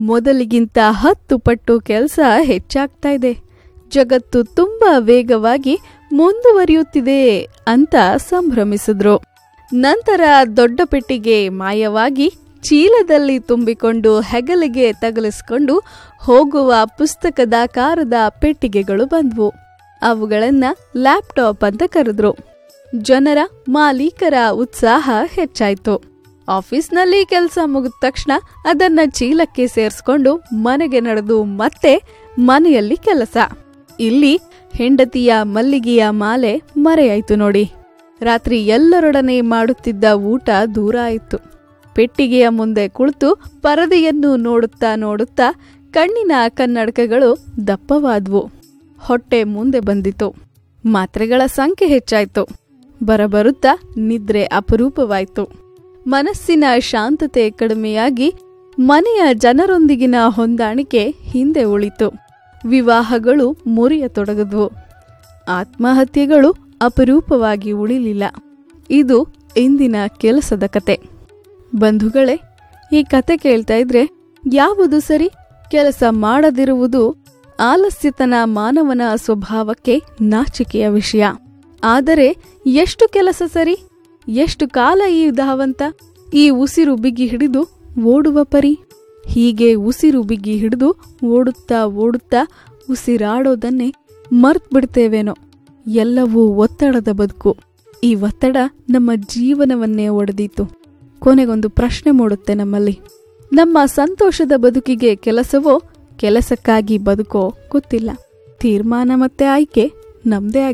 ಮೊದಲಿಗಿಂತ ಹತ್ತು ಪಟ್ಟು ಕೆಲಸ ಹೆಚ್ಚಾಗ್ತಾ ಇದೆ ಜಗತ್ತು ತುಂಬಾ ವೇಗವಾಗಿ ಮುಂದುವರಿಯುತ್ತಿದೆ ಅಂತ ಸಂಭ್ರಮಿಸಿದ್ರು ನಂತರ ದೊಡ್ಡ ಪೆಟ್ಟಿಗೆ ಮಾಯವಾಗಿ ಚೀಲದಲ್ಲಿ ತುಂಬಿಕೊಂಡು ಹೆಗಲಿಗೆ ತಗಲಿಸ್ಕೊಂಡು ಹೋಗುವ ಪುಸ್ತಕದಾಕಾರದ ಪೆಟ್ಟಿಗೆಗಳು ಬಂದ್ವು ಅವುಗಳನ್ನ ಲ್ಯಾಪ್ಟಾಪ್ ಅಂತ ಕರೆದ್ರು ಜನರ ಮಾಲೀಕರ ಉತ್ಸಾಹ ಹೆಚ್ಚಾಯ್ತು ಆಫೀಸ್ನಲ್ಲಿ ಕೆಲಸ ಮುಗಿದ ತಕ್ಷಣ ಅದನ್ನ ಚೀಲಕ್ಕೆ ಸೇರಿಸ್ಕೊಂಡು ಮನೆಗೆ ನಡೆದು ಮತ್ತೆ ಮನೆಯಲ್ಲಿ ಕೆಲಸ ಇಲ್ಲಿ ಹೆಂಡತಿಯ ಮಲ್ಲಿಗೆಯ ಮಾಲೆ ಮರೆಯಾಯ್ತು ನೋಡಿ ರಾತ್ರಿ ಎಲ್ಲರೊಡನೆ ಮಾಡುತ್ತಿದ್ದ ಊಟ ದೂರ ಆಯಿತು ಪೆಟ್ಟಿಗೆಯ ಮುಂದೆ ಕುಳಿತು ಪರದೆಯನ್ನು ನೋಡುತ್ತಾ ನೋಡುತ್ತಾ ಕಣ್ಣಿನ ಕನ್ನಡಕಗಳು ದಪ್ಪವಾದ್ವು ಹೊಟ್ಟೆ ಮುಂದೆ ಬಂದಿತು ಮಾತ್ರೆಗಳ ಸಂಖ್ಯೆ ಹೆಚ್ಚಾಯ್ತು ಬರಬರುತ್ತಾ ನಿದ್ರೆ ಅಪರೂಪವಾಯ್ತು ಮನಸ್ಸಿನ ಶಾಂತತೆ ಕಡಿಮೆಯಾಗಿ ಮನೆಯ ಜನರೊಂದಿಗಿನ ಹೊಂದಾಣಿಕೆ ಹಿಂದೆ ಉಳಿತು ವಿವಾಹಗಳು ಮುರಿಯತೊಡಗಿದ್ವು ಆತ್ಮಹತ್ಯೆಗಳು ಅಪರೂಪವಾಗಿ ಉಳಿಲಿಲ್ಲ ಇದು ಇಂದಿನ ಕೆಲಸದ ಕತೆ ಬಂಧುಗಳೇ ಈ ಕತೆ ಕೇಳ್ತಾ ಇದ್ರೆ ಯಾವುದು ಸರಿ ಕೆಲಸ ಮಾಡದಿರುವುದು ಆಲಸ್ಯತನ ಮಾನವನ ಸ್ವಭಾವಕ್ಕೆ ನಾಚಿಕೆಯ ವಿಷಯ ಆದರೆ ಎಷ್ಟು ಕೆಲಸ ಸರಿ ಎಷ್ಟು ಕಾಲ ಈ ಧಾವಂತ ಈ ಉಸಿರು ಬಿಗಿ ಹಿಡಿದು ಓಡುವ ಪರಿ ಹೀಗೆ ಉಸಿರು ಬಿಗಿ ಹಿಡಿದು ಓಡುತ್ತಾ ಓಡುತ್ತಾ ಉಸಿರಾಡೋದನ್ನೇ ಮರ್ತ್ ಬಿಡ್ತೇವೇನೋ ಎಲ್ಲವೂ ಒತ್ತಡದ ಬದುಕು ಈ ಒತ್ತಡ ನಮ್ಮ ಜೀವನವನ್ನೇ ಒಡೆದೀತು ಕೊನೆಗೊಂದು ಪ್ರಶ್ನೆ ಮೂಡುತ್ತೆ ನಮ್ಮಲ್ಲಿ ನಮ್ಮ ಸಂತೋಷದ ಬದುಕಿಗೆ ಕೆಲಸವೋ ಕೆಲಸಕ್ಕಾಗಿ ಬದುಕೋ ಗೊತ್ತಿಲ್ಲ ತೀರ್ಮಾನ ಮತ್ತೆ ಆಯ್ಕೆ ನಮ್ದೇ